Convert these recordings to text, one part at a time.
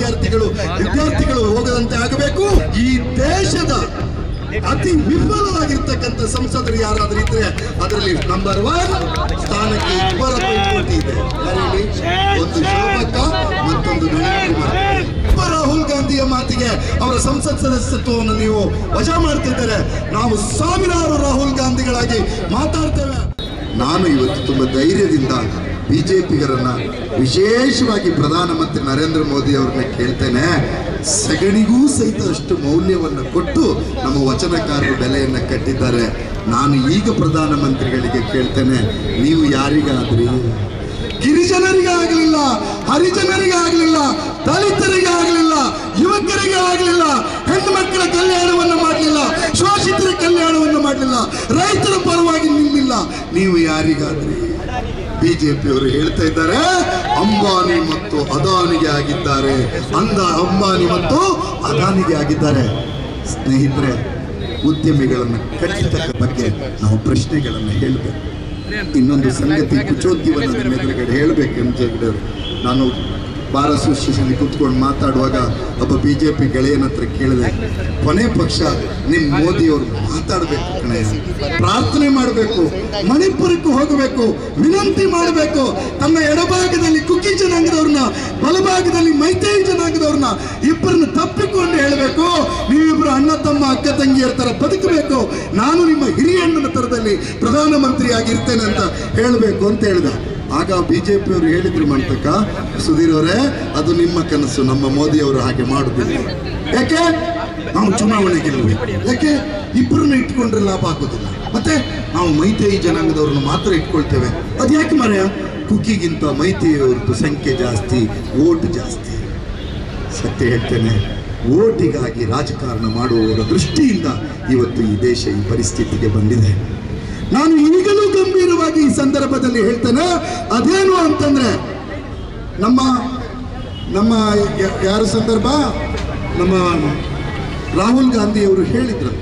ವಿದ್ಯಾರ್ಥಿಗಳು ವಿದ್ಯಾರ್ಥಿಗಳು ಹೋಗದಂತೆ ಆಗಬೇಕು ಈ ದೇಶದ ಅತಿ ವಿಫಲವಾಗಿರ್ತಕ್ಕಂಥ ಸಂಸದರು ಯಾರಾದ್ರೂ ಇದ್ರೆ ಅದರಲ್ಲಿ ನಂಬರ್ ಒನ್ ಸ್ಥಾನಕ್ಕೆ ಇಬ್ಬರ ಪೈಪೋಟಿ ಇದೆ ಯಾರು ಹೇಳಿ ಒಂದು ಶೋಭಕ್ಕ ಮತ್ತೊಂದು ನಳಿನ್ ಕುಮಾರ್ ಒಬ್ಬ ರಾಹುಲ್ ಗಾಂಧಿಯ ಮಾತಿಗೆ ಅವರ ಸಂಸತ್ ಸದಸ್ಯತ್ವವನ್ನು ನೀವು ವಜಾ ಮಾಡ್ತಿದ್ದಾರೆ ನಾವು ಸಾವಿರಾರು ರಾಹುಲ್ ಗಾಂಧಿಗಳಾಗಿ ಮಾತಾಡ್ತೇವೆ ನಾನು ಇವತ್ತು ತುಂಬ ಧೈರ್ಯದಿಂದ ಬಿಜೆಪಿಗರನ್ನ ವಿಶೇಷವಾಗಿ ಪ್ರಧಾನಮಂತ್ರಿ ನರೇಂದ್ರ ಮೋದಿ ಅವ್ರನ್ನ ಕೇಳ್ತೇನೆ ಸಗಣಿಗೂ ಸಹಿತ ಅಷ್ಟು ಮೌಲ್ಯವನ್ನು ಕೊಟ್ಟು ನಮ್ಮ ವಚನಕಾರರು ಬೆಲೆಯನ್ನು ಕಟ್ಟಿದ್ದಾರೆ ನಾನು ಈಗ ಪ್ರಧಾನಮಂತ್ರಿಗಳಿಗೆ ಕೇಳ್ತೇನೆ ನೀವು ಯಾರಿಗಾದ್ರಿ ಗಿರಿಜನರಿಗೆ ಆಗಲಿಲ್ಲ ಹರಿಜನರಿಗೆ ಆಗಲಿಲ್ಲ ದಲಿತರಿಗೆ ಆಗಲಿಲ್ಲ ಯುವಕರಿಗೆ ಆಗಲಿಲ್ಲ ಹೆಣ್ಣು ಮಕ್ಕಳ ಕಲ್ಯಾಣವನ್ನು ಮಾಡಲಿಲ್ಲ ಶೋಷಿತರ ಕಲ್ಯಾಣವನ್ನು ಮಾಡಲಿಲ್ಲ ರೈತರ ಪರವಾಗಿ ನಿಲ್ಲಿಲ್ಲ ನೀವು ಯಾರಿಗಾದ್ರಿ ಬಿಜೆಪಿಯವರು ಹೇಳ್ತಾ ಇದ್ದಾರೆ ಅಂಬಾನಿ ಮತ್ತು ಅದಾನಿಗೆ ಆಗಿದ್ದಾರೆ ಅಂದ ಅಂಬಾನಿ ಮತ್ತು ಅದಾನಿಗೆ ಆಗಿದ್ದಾರೆ ಸ್ನೇಹಿತರೆ ಉದ್ಯಮಿಗಳನ್ನು ಕಟ್ಟಿದ್ದಕ್ಕ ಬಗ್ಗೆ ನಾವು ಪ್ರಶ್ನೆಗಳನ್ನು ಹೇಳಬೇಕು ಇನ್ನೊಂದು ಸಂಗತಿ ಕುಚೋದ್ಯವನ್ನ ನಿಮ್ಮ ಎದುರುಗಡೆ ಹೇಳಬೇಕು ಅಂತ ನಾನು ಬಾರ್ ಅಸೋಸಿಯೇಷನ್ ಕೂತ್ಕೊಂಡು ಮಾತಾಡುವಾಗ ಒಬ್ಬ ಬಿ ಜೆ ಪಿ ಗೆಳೆಯನ ಹತ್ರ ಕೇಳಿದೆ ಕೊನೆ ಪಕ್ಷ ನಿಮ್ಮ ಮೋದಿಯವರು ಮಾತಾಡಬೇಕು ಕಣೆ ಪ್ರಾರ್ಥನೆ ಮಾಡಬೇಕು ಮಣಿಪುರಕ್ಕೆ ಹೋಗಬೇಕು ವಿನಂತಿ ಮಾಡಬೇಕು ತಮ್ಮ ಎಡಭಾಗದಲ್ಲಿ ಕುಕ್ಕಿ ಜನಾಂಗದವ್ರನ್ನ ಬಲಭಾಗದಲ್ಲಿ ಮೈತೈ ಜನಾಂಗದವ್ರನ್ನ ಇಬ್ಬರನ್ನ ತಪ್ಪಿಕೊಂಡು ಹೇಳಬೇಕು ನೀವಿಬ್ರು ಅಣ್ಣ ತಮ್ಮ ಅಕ್ಕ ತಂಗಿಯರ ತರ ಬದುಕಬೇಕು ನಾನು ನಿಮ್ಮ ಹಿರಿಯ ಅಣ್ಣನ ತರದಲ್ಲಿ ಪ್ರಧಾನಮಂತ್ರಿ ಆಗಿರ್ತೇನೆ ಅಂತ ಹೇಳಬೇಕು ಅಂತ ಹೇಳಿದ ಆಗ ಬಿಜೆಪಿಯವರು ಹೇಳಿದ್ರು ಮಂತಕ ಸುಧೀರ್ ಅವರೇ ಅದು ನಿಮ್ಮ ಕನಸು ನಮ್ಮ ಮೋದಿ ಅವರು ಹಾಗೆ ಮಾಡುದಿಲ್ಲ ಯಾಕೆ ನಾವು ಚುನಾವಣೆ ಗೆಲ್ಲಬೇಕು ಯಾಕೆ ಇಬ್ಬರನ್ನ ಇಟ್ಕೊಂಡ್ರೆ ಲಾಭ ಆಗೋದಿಲ್ಲ ಮತ್ತೆ ನಾವು ಮೈತೈ ಜನಾಂಗದವ್ರನ್ನ ಮಾತ್ರ ಇಟ್ಕೊಳ್ತೇವೆ ಅದು ಯಾಕೆ ಮರೆಯ ಕುಕ್ಕಿಗಿಂತ ಮೈತೈಯವ್ರದ್ದು ಸಂಖ್ಯೆ ಜಾಸ್ತಿ ಓಟ್ ಜಾಸ್ತಿ ಸತ್ಯ ಹೇಳ್ತೇನೆ ಓಟಿಗಾಗಿ ರಾಜಕಾರಣ ಮಾಡುವವರ ದೃಷ್ಟಿಯಿಂದ ಇವತ್ತು ಈ ದೇಶ ಈ ಪರಿಸ್ಥಿತಿಗೆ ಬಂದಿದೆ ನಾನು ಈಗಲೂ ಗಂಭೀರವಾಗಿ ಈ ಸಂದರ್ಭದಲ್ಲಿ ಹೇಳ್ತೇನೆ ಅದೇನು ಅಂತಂದ್ರೆ ನಮ್ಮ ನಮ್ಮ ಯ- ಯಾರ ಸಂದರ್ಭ ನಮ್ಮ ರಾಹುಲ್ ಗಾಂಧಿ ಅವರು ಹೇಳಿದ್ರಂತೆ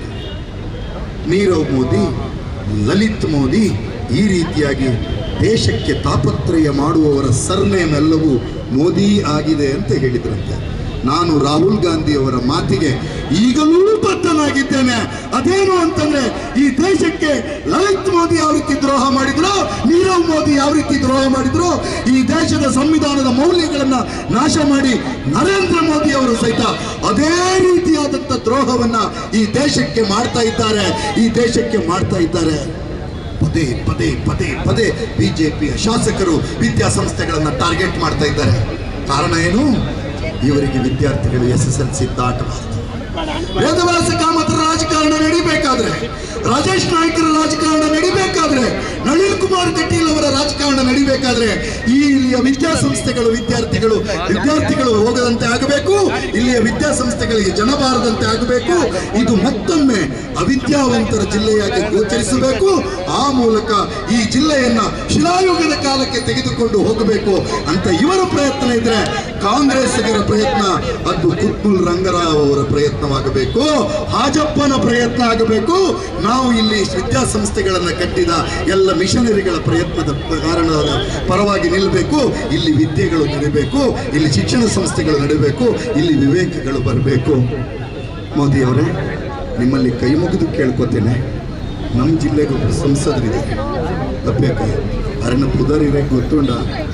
ನೀರವ್ ಮೋದಿ ಲಲಿತ್ ಮೋದಿ ಈ ರೀತಿಯಾಗಿ ದೇಶಕ್ಕೆ ತಾಪತ್ರಯ ಮಾಡುವವರ ಸರ್ನೇಮ್ ಎಲ್ಲವೂ ಮೋದಿ ಆಗಿದೆ ಅಂತ ಹೇಳಿದ್ರಂತೆ ನಾನು ರಾಹುಲ್ ಗಾಂಧಿ ಅವರ ಮಾತಿಗೆ ಈಗಲೂ ಬದ್ಧನಾಗಿದ್ದೇನೆ ಅದೇನು ಅಂತಂದ್ರೆ ಈ ದೇಶಕ್ಕೆ ಲಲಿತ್ ಮೋದಿ ಯಾವ ರೀತಿ ದ್ರೋಹ ಮಾಡಿದ್ರು ನೀರವ್ ಮೋದಿ ಯಾವ ರೀತಿ ದ್ರೋಹ ಮಾಡಿದ್ರು ಈ ದೇಶದ ಸಂವಿಧಾನದ ಮೌಲ್ಯಗಳನ್ನ ನಾಶ ಮಾಡಿ ನರೇಂದ್ರ ಮೋದಿ ಅವರು ಸಹಿತ ಅದೇ ರೀತಿಯಾದಂಥ ದ್ರೋಹವನ್ನ ಈ ದೇಶಕ್ಕೆ ಮಾಡ್ತಾ ಇದ್ದಾರೆ ಈ ದೇಶಕ್ಕೆ ಮಾಡ್ತಾ ಇದ್ದಾರೆ ಪದೇ ಪದೇ ಪದೇ ಪದೇ ಬಿಜೆಪಿಯ ಶಾಸಕರು ವಿದ್ಯಾಸಂಸ್ಥೆಗಳನ್ನ ಟಾರ್ಗೆಟ್ ಮಾಡ್ತಾ ಇದ್ದಾರೆ ಕಾರಣ ಏನು ಇವರಿಗೆ ವಿದ್ಯಾರ್ಥಿಗಳು ಎಸ್ ಎಸ್ ಎಲ್ ಸಿ ದಾಟಬಾರದು ವೇದವ್ಯಾಸ ಕಾಮತರ ರಾಜಕಾರಣ ನಡಿಬೇಕಾದ್ರೆ ರಾಜೇಶ್ ನಾಯ್ಕರ ರಾಜಕಾರಣ ನಡಿಬೇಕಾದ್ರೆ ನಳಿನ್ ಕುಮಾರ್ ಕಟೀಲ್ ಅವರ ರಾಜಕಾರಣ ನಡಿಬೇಕಾದ್ರೆ ಈ ಇಲ್ಲಿಯ ವಿದ್ಯಾಸಂಸ್ಥೆಗಳು ವಿದ್ಯಾರ್ಥಿಗಳು ವಿದ್ಯಾರ್ಥಿಗಳು ಹೋಗದಂತೆ ಆಗಬೇಕು ಇಲ್ಲಿಯ ವಿದ್ಯಾಸಂಸ್ಥೆಗಳಿಗೆ ಜನ ಬಾರದಂತೆ ಆಗಬೇಕು ಇದು ಮತ್ತೊಮ್ಮೆ ಅವಿದ್ಯಾವಂತರ ಜಿಲ್ಲೆಯಾಗಿ ಗೋಚರಿಸಬೇಕು ಆ ಮೂಲಕ ಈ ಜಿಲ್ಲೆಯನ್ನ ಶಿಲಾಯುಗದ ಕಾಲಕ್ಕೆ ತೆಗೆದುಕೊಂಡು ಹೋಗಬೇಕು ಅಂತ ಇವರ ಪ್ರಯತ್ನ ಇದ್ರೆ ಕಾಂಗ್ರೆಸ್ಸಿಗರ ಪ್ರಯತ್ನ ಅದು ಕುತ್ಬುಲ್ ರಂಗರಾವ್ ಅವರ ಪ್ರಯತ್ನವಾಗಬೇಕು ಹಾಜಪ್ಪನ ಪ್ರಯತ್ನ ಆಗಬೇಕು ನಾವು ಇಲ್ಲಿ ವಿದ್ಯಾಸಂಸ್ಥೆಗಳನ್ನು ಕಟ್ಟಿದ ಎಲ್ಲ ಮಿಷನರಿಗಳ ಪ್ರಯತ್ನದ ಕಾರಣದ ಪರವಾಗಿ ನಿಲ್ಲಬೇಕು ಇಲ್ಲಿ ವಿದ್ಯೆಗಳು ನಡೀಬೇಕು ಇಲ್ಲಿ ಶಿಕ್ಷಣ ಸಂಸ್ಥೆಗಳು ನಡೀಬೇಕು ಇಲ್ಲಿ ವಿವೇಕಗಳು ಬರಬೇಕು ಮೋದಿ ಅವರೇ ನಿಮ್ಮಲ್ಲಿ ಕೈ ಮುಗಿದು ಕೇಳ್ಕೊತೇನೆ ನಮ್ಮ ಜಿಲ್ಲೆಗೆ ಒಬ್ಬರು ಸಂಸದರಿದೆ ತಪ್ಪೇಕ ಅರಣ್ಯ ಪುದರಿರೆ ಗೊತ್ತುಂಡ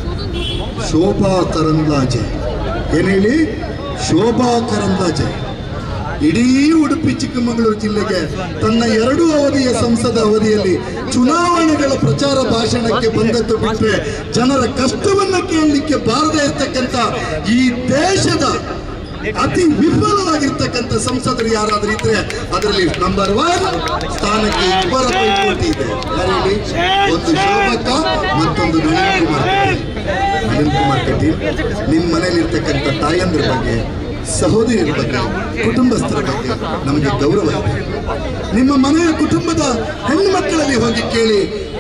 ಶೋಭಾ ಕರಂದ್ಲಾಜೆ ಏನ್ ಹೇಳಿ ಶೋಭಾ ಕರಂದ್ಲಾಜೆ ಇಡೀ ಉಡುಪಿ ಚಿಕ್ಕಮಗಳೂರು ಜಿಲ್ಲೆಗೆ ತನ್ನ ಎರಡು ಅವಧಿಯ ಸಂಸದ ಅವಧಿಯಲ್ಲಿ ಚುನಾವಣೆಗಳ ಪ್ರಚಾರ ಭಾಷಣಕ್ಕೆ ಬಂದದ್ದು ಬಿಟ್ಟರೆ ಜನರ ಕಷ್ಟವನ್ನ ಕೇಳಲಿಕ್ಕೆ ಬಾರದೇ ಇರ್ತಕ್ಕಂಥ ಈ ದೇಶದ ಅತಿ ವಿಫಲವಾಗಿರ್ತಕ್ಕಂಥ ಸಂಸದರು ಯಾರಾದ್ರೂ ಇದ್ರೆ ಅದರಲ್ಲಿ ನಂಬರ್ ಒನ್ ಸ್ಥಾನಕ್ಕೆ ಇಬ್ಬರ ಪೈಪೋಟಿ ಇದೆ ಯಾರು ಹೇಳಿ ಒಂದು ಶೋಭಕ್ಕ ಮತ್ತೊಂದು ನಳಿನ್ ಕುಮಾರ್ ಕಟೀಲ್. ನಳಿನ್ ಕುಮಾರ್ ಕಟೀಲ್ ನಿಮ್ಮ ಮನೆಯಲ್ಲಿರ್ತಕ್ಕಂಥ ತಾಯಂದ್ರ ಬಗ್ಗೆ ಸಹೋದರಿಯರ ಬಗ್ಗೆ ಕುಟುಂಬಸ್ಥರ ಬಗ್ಗೆ ನಮಗೆ ಗೌರವ ಇದೆ ನಿಮ್ಮ ಮನೆಯ ಕುಟುಂಬದ ಹೆಣ್ಣು ಮಕ್ಕಳಲ್ಲಿ ಹೋಗಿ ಕೇಳಿ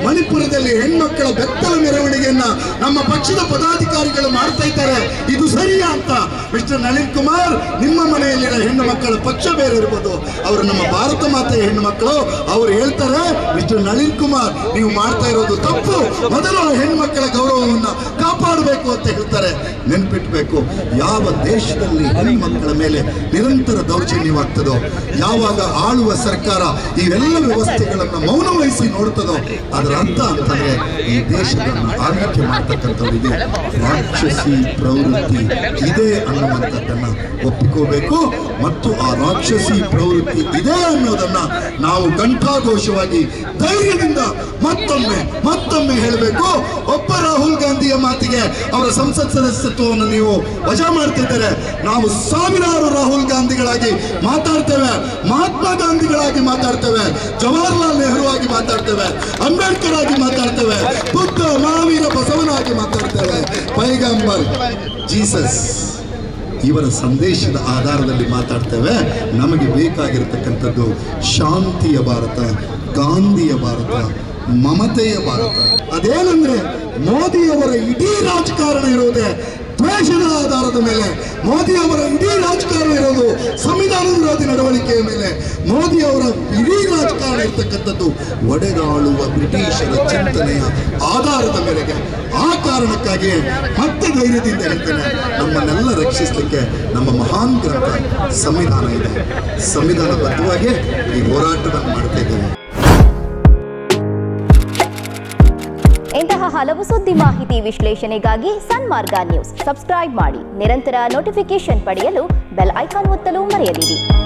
ಮಣಿಪುರದಲ್ಲಿ ಹೆಣ್ಮಕ್ಕಳ ಬೆತ್ತಲ ಮೆರವಣಿಗೆಯನ್ನ ನಮ್ಮ ಪಕ್ಷದ ಪದಾಧಿಕಾರಿಗಳು ಮಾಡ್ತಾ ಇದ್ದಾರೆ ಇದು ಸರಿಯಾ ಅಂತ ಮಿಸ್ಟರ್ ನಳಿನ್ ಕುಮಾರ್ ನಿಮ್ಮ ಮನೆಯಲ್ಲಿರೋ ಹೆಣ್ಣು ಮಕ್ಕಳ ಪಕ್ಷ ಬೇರೆ ಇರ್ಬೋದು ಅವರು ನಮ್ಮ ಭಾರತ ಮಾತೆಯ ಹೆಣ್ಣು ಮಕ್ಕಳು ಅವ್ರು ಹೇಳ್ತಾರೆ ಮಿಸ್ಟರ್ ನಳಿನ್ ಕುಮಾರ್ ನೀವು ಮಾಡ್ತಾ ಇರೋದು ತಪ್ಪು ಮೊದಲು ಆ ಹೆಣ್ಮಕ್ಕಳ ಗೌರವವನ್ನ ಕಾಪಾಡಬೇಕು ಅಂತ ಹೇಳ್ತಾರೆ ನೆನ್ಪಿಟ್ಬೇಕು ಯಾವ ದೇಶದಲ್ಲಿ ಹೆಣ್ಮಕ್ಕಳ ಮೇಲೆ ನಿರಂತರ ದೌರ್ಜನ್ಯವಾಗ್ತದೋ ಯಾವಾಗ ಆಳುವ ಸರ್ಕಾರ ಇವೆಲ್ಲ ವ್ಯವಸ್ಥೆಗಳನ್ನ ಮೌನ ವಹಿಸಿ ನೋಡ್ತದೋ ಅದರ ಅರ್ಥ ಅಂತಂದ್ರೆ ಈ ದೇಶದನ್ನ ಆಳ್ವಿಕೆ ಮಾಡ್ತಕ್ಕಂಥವರಿಗೆ ರಾಕ್ಷಸಿ ಪ್ರವೃತ್ತಿ ಇದೆ ಅನ್ನುವಂಥದ್ದನ್ನ ಒಪ್ಪಿಕೋಬೇಕು ಮತ್ತು ಆ ರಾಕ್ಷಸಿ ಪ್ರವೃತ್ತಿ ಇದೆ ಅನ್ನೋದನ್ನ ನಾವು ಕಂಠಾಘೋಷವಾಗಿ ಧೈರ್ಯದಿಂದ ಮತ್ತೊಮ್ಮೆ ಮತ್ತೊಮ್ಮೆ ಹೇಳಬೇಕು ಒಬ್ಬ ರಾಹುಲ್ ಗಾಂಧಿಯ ಮಾತಿಗೆ ಅವರ ಸಂಸತ್ ಸದಸ್ಯತ್ವವನ್ನು ನೀವು ವಜಾ ಮಾಡ್ತಿದ್ದಾರೆ ನಾವು ಸಾವಿರಾರು ರಾಹುಲ್ ಗಾಂಧಿಗಳಾಗಿ ಮಾತಾಡ್ತೇವೆ ಮಹಾತ್ಮ ಗಾಂಧಿಗಳಾಗಿ ಮಾತಾಡ್ತೇವೆ ಜವಾಹರ್ಲಾಲ್ ನೆಹರು ಆಗಿ ಮಾತಾಡ್ತೇವೆ ಅಂಬೇಡ್ಕರ್ ಆಗಿ ಮಾತಾಡ್ತೇವೆ ಬುದ್ಧ ಮಹಾವೀರ ಬಸವನಾಗಿ ಮಾತಾಡ್ತೇವೆ ಪೈಗಂಬರ್ ಜೀಸಸ್ ಇವರ ಸಂದೇಶದ ಆಧಾರದಲ್ಲಿ ಮಾತಾಡ್ತೇವೆ ನಮಗೆ ಬೇಕಾಗಿರತಕ್ಕಂಥದ್ದು ಶಾಂತಿಯ ಭಾರತ ಗಾಂಧಿಯ ಭಾರತ ಮಮತೆಯ ಭಾರತ ಅದೇನಂದ್ರೆ ಮೋದಿಯವರ ಇಡೀ ರಾಜಕಾರಣ ಇರುವುದೇ ದ್ವೇಷದ ಆಧಾರದ ಮೇಲೆ ಮೋದಿ ಅವರ ಇಡೀ ರಾಜಕಾರಣ ಇರೋದು ಸಂವಿಧಾನ ವಿರೋಧಿ ನಡವಳಿಕೆಯ ಮೇಲೆ ಮೋದಿ ಅವರ ಇಡೀ ರಾಜಕಾರಣ ಇರ್ತಕ್ಕಂಥದ್ದು ಒಡೆದಾಳುವ ಬ್ರಿಟಿಷರ ಚಿಂತನೆಯ ಆಧಾರದ ಮೇರೆಗೆ ಆ ಕಾರಣಕ್ಕಾಗಿ ಮತ್ತೆ ಧೈರ್ಯದಿಂದ ಹೇಳ್ತೇನೆ ನಮ್ಮನ್ನೆಲ್ಲ ರಕ್ಷಿಸಲಿಕ್ಕೆ ನಮ್ಮ ಮಹಾನ್ ಗ್ರಂಥ ಸಂವಿಧಾನ ಇದೆ ಸಂವಿಧಾನಬದ್ಧವಾಗಿ ಈ ಹೋರಾಟವನ್ನು ಮಾಡ್ತಾ ಇದ್ದೇವೆ ಇಂತಹ ಹಲವು ಸುದ್ದಿ ಮಾಹಿತಿ ವಿಶ್ಲೇಷಣೆಗಾಗಿ ಸನ್ಮಾರ್ಗ ನ್ಯೂಸ್ ಸಬ್ಸ್ಕ್ರೈಬ್ ಮಾಡಿ ನಿರಂತರ ನೋಟಿಫಿಕೇಶನ್ ಪಡೆಯಲು ಬೆಲ್ ಐಕಾನ್ ಒತ್ತಲು ಮರೆಯದಿರಿ